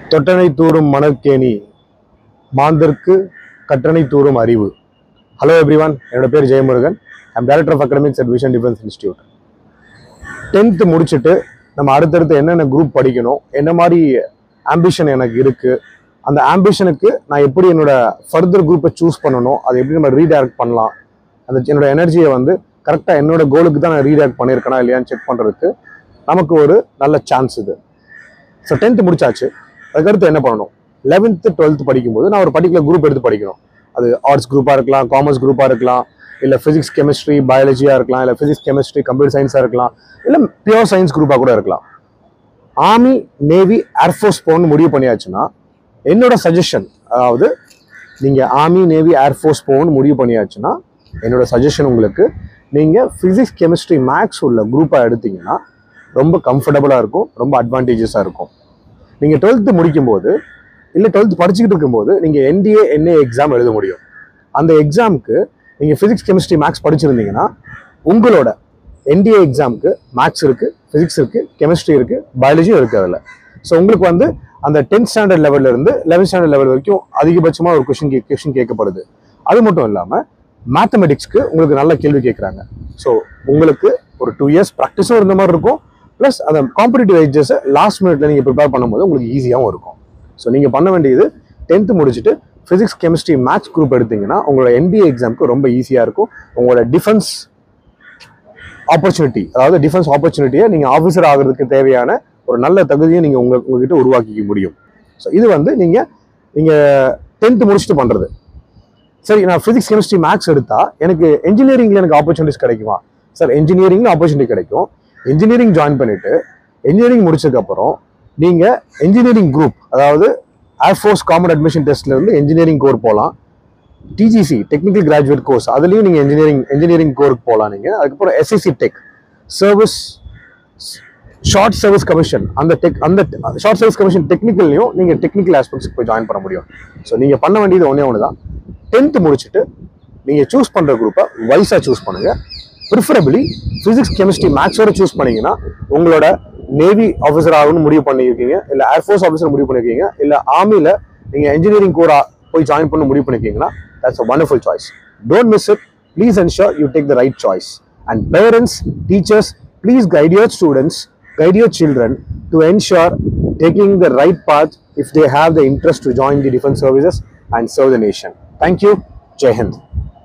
தொட்டனை தூறும் மணற்கேணி மாந்தர்க்கு கற்றனை தூறும் அறிவு hello everyone என்னோட பேர் Jayamurugan I'm director of academics at Vision Defence Institute tenth முடிச்சுட்டு நம்ம அடுத்தடுத்து என்னென்ன குரூப் படிக்கணும் என்ன மாதிரி ஆம்பிஷன் எனக்கு இருக்குது அந்த ஆம்பிஷனுக்கு நான் எப்படி என்னோட ஃபர்தர் குரூப்பை சூஸ் பண்ணணும் அதை எப்படி நம்ம ரீடைரக்ட் பண்ணலாம் அந்த என்னோட எனர்ஜியை வந்து கரெக்டாக என்னோட கோலுக்கு தான் நான் ரீடைரக்ட் பண்ணியிருக்கேனா இல்லையான்னு செக் பண்ணுறதுக்கு நமக்கு ஒரு நல்ல சான்ஸ் இது ஸோ டென்த்து முடிச்சாச்சு அதுக்கடுத்து என்ன பண்ணணும் லெவன்த்து டுவெல்த்து படிக்கும்போது நான் ஒரு பர்டிகுலர் குரூப் எடுத்து படிக்கணும் அது ஆர்ட்ஸ் குரூப்பாக இருக்கலாம் காமர்ஸ் குரூப்பாக இருக்கலாம் இல்லை ஃபிசிக்ஸ் கெமிஸ்ட்ரி பயாலஜியாக இருக்கலாம் இல்லை ஃபிசிக்ஸ் கெமிஸ்ட்ரி கம்ப்யூட்டர் சயின்ஸாக இருக்கலாம் இல்லை பியூர் சயின்ஸ் குரூப்பாக கூட இருக்கலாம் ஆர்மி நேவி ஏர்ஃபோர்ஸ் போகணும்னு முடிவு பண்ணியாச்சுன்னா என்னோட சஜஷன் அதாவது நீங்கள் ஆர்மி நேவி ஏர்ஃபோர்ஸ் போகணும்னு முடிவு பண்ணியாச்சுன்னா என்னோட சஜஷன் உங்களுக்கு நீங்கள் ஃபிசிக்ஸ் கெமிஸ்ட்ரி மேக்ஸ் உள்ள குரூப்பாக எடுத்தீங்கன்னா ரொம்ப கம்ஃபர்டபுளாக இருக்கும் ரொம்ப அட்வான்டேஜஸாக இருக்கும் நீங்கள் டுவெல்த்து முடிக்கும்போது இல்லை டுவெல்த் படிச்சுக்கிட்டு இருக்கும்போது நீங்கள் என்டிஏ என்ஏ எக்ஸாம் எழுத முடியும் அந்த எக்ஸாமுக்கு நீங்கள் ஃபிசிக்ஸ் கெமிஸ்ட்ரி மேக்ஸ் படிச்சிருந்தீங்கன்னா உங்களோட என்டிஏ எக்ஸாமுக்கு மேக்ஸ் இருக்குது ஃபிசிக்ஸ் இருக்குது கெமிஸ்ட்ரி இருக்குது பயாலஜியும் இருக்குது அதில் ஸோ உங்களுக்கு வந்து அந்த டென்த் ஸ்டாண்டர்ட் லெவல்ல இருந்து லெவன்த் ஸ்டாண்டர்ட் லெவல் வரைக்கும் அதிகபட்சமாக ஒரு கொஷின் கே கொஷின் கேட்கப்படுது அது மட்டும் இல்லாமல் மேத்தமெட்டிக்ஸ்க்கு உங்களுக்கு நல்ல கேள்வி கேட்குறாங்க ஸோ உங்களுக்கு ஒரு டூ இயர்ஸ் ப்ராக்டிஸும் இருந்த மாதிரி இருக்கும் ப்ளஸ் அந்த காம்படிட்டிவ் எக்ஸஸை லாஸ்ட் மினிட்ல நீங்கள் ப்ரிப்பேர் பண்ணும்போது உங்களுக்கு ஈஸியாகவும் இருக்கும் ஸோ நீங்கள் பண்ண வேண்டியது டென்த்து முடிச்சுட்டு ஃபிசிக்ஸ் கெமிஸ்ட்ரி மேத்ஸ் குரூப் எடுத்தீங்கன்னா உங்களோட என்பிஏ எக்ஸாமுக்கு ரொம்ப ஈஸியாக இருக்கும் உங்களோட டிஃபென்ஸ் ஆப்பர்ச்சுனிட்டி அதாவது டிஃபென்ஸ் ஆப்பர்ச்சுனிட்டியை நீங்கள் ஆஃபீஸர் ஆகிறதுக்கு தேவையான ஒரு நல்ல தகுதியை நீங்கள் உங்க உங்ககிட்ட உருவாக்கிக்க முடியும் ஸோ இது வந்து நீங்கள் நீங்கள் டென்த்து முடிச்சுட்டு பண்ணுறது சரி நான் ஃபிசிக்ஸ் கெமிஸ்ட்ரி மேக்ஸ் எடுத்தா எனக்கு இன்ஜினியரிங்ல எனக்கு ஆப்பர்ச்சுனிட்டிஸ் கிடைக்குமா சார் இன்ஜினியரிங்ல ஆப்பர்ச்சுனிட்டி கிடைக்கும் இன்ஜினியரிங் ஜாயின் பண்ணிட்டு இன்ஜினியரிங் முடிச்சதுக்கப்புறம் நீங்கள் இன்ஜினியரிங் குரூப் அதாவது ஏர்ஃபோர்ஸ் காமன் அட்மிஷன் டெஸ்ட்ல இருந்து இன்ஜினியரிங் கோர் போகலாம் டிஜிசி டெக்னிக்கல் கிராஜுவேட் கோர்ஸ் அதுலேயும் நீங்கள் இன்ஜினியரிங் இன்ஜினியரிங் கோருக்கு போகலாம் நீங்கள் அதுக்கப்புறம் SSC tech service short service commission அந்த டெக் அந்த ஷார்ட் சர்வீஸ் கமிஷன் டெக்னிக்கல்லையும் நீங்கள் டெக்னிக்கல் ஆஸ்பெக்ட்ஸ்க்கு போய் ஜாயின் பண்ண முடியும் ஸோ நீங்கள் பண்ண வேண்டியது ஒன்றே ஒன்று தான் டென்த்து முடிச்சுட்டு நீங்கள் சூஸ் பண்ணுற குரூப்பை வைஸாக சூஸ் பண்ணுங்கள் ப்ரிஃபரபிளி ஃபிசிக்ஸ் கெமிஸ்ட்ரி மேக்ஸோட சூஸ் பண்ணீங்கன்னா உங்களோட நேவி ஆஃபீஸர் ஆகணும்னு முடிவு பண்ணியிருக்கீங்க இல்லை ஏர்ஃபோர்ஸ் ஆஃபீஸர் முடிவு பண்ணியிருக்கீங்க இல்லை ஆர்மியில் நீங்கள் இன்ஜினியரிங் கோரா போய் ஜாயின் பண்ண முடிவு பண்ணியிருக்கீங்கன்னா that's a wonderful choice. Don't miss it. Please ensure you take the right choice. And parents, teachers, please guide your students, guide your children to ensure taking the right path if they have the interest to join the defense services and serve the nation. Thank you. Jai Hind.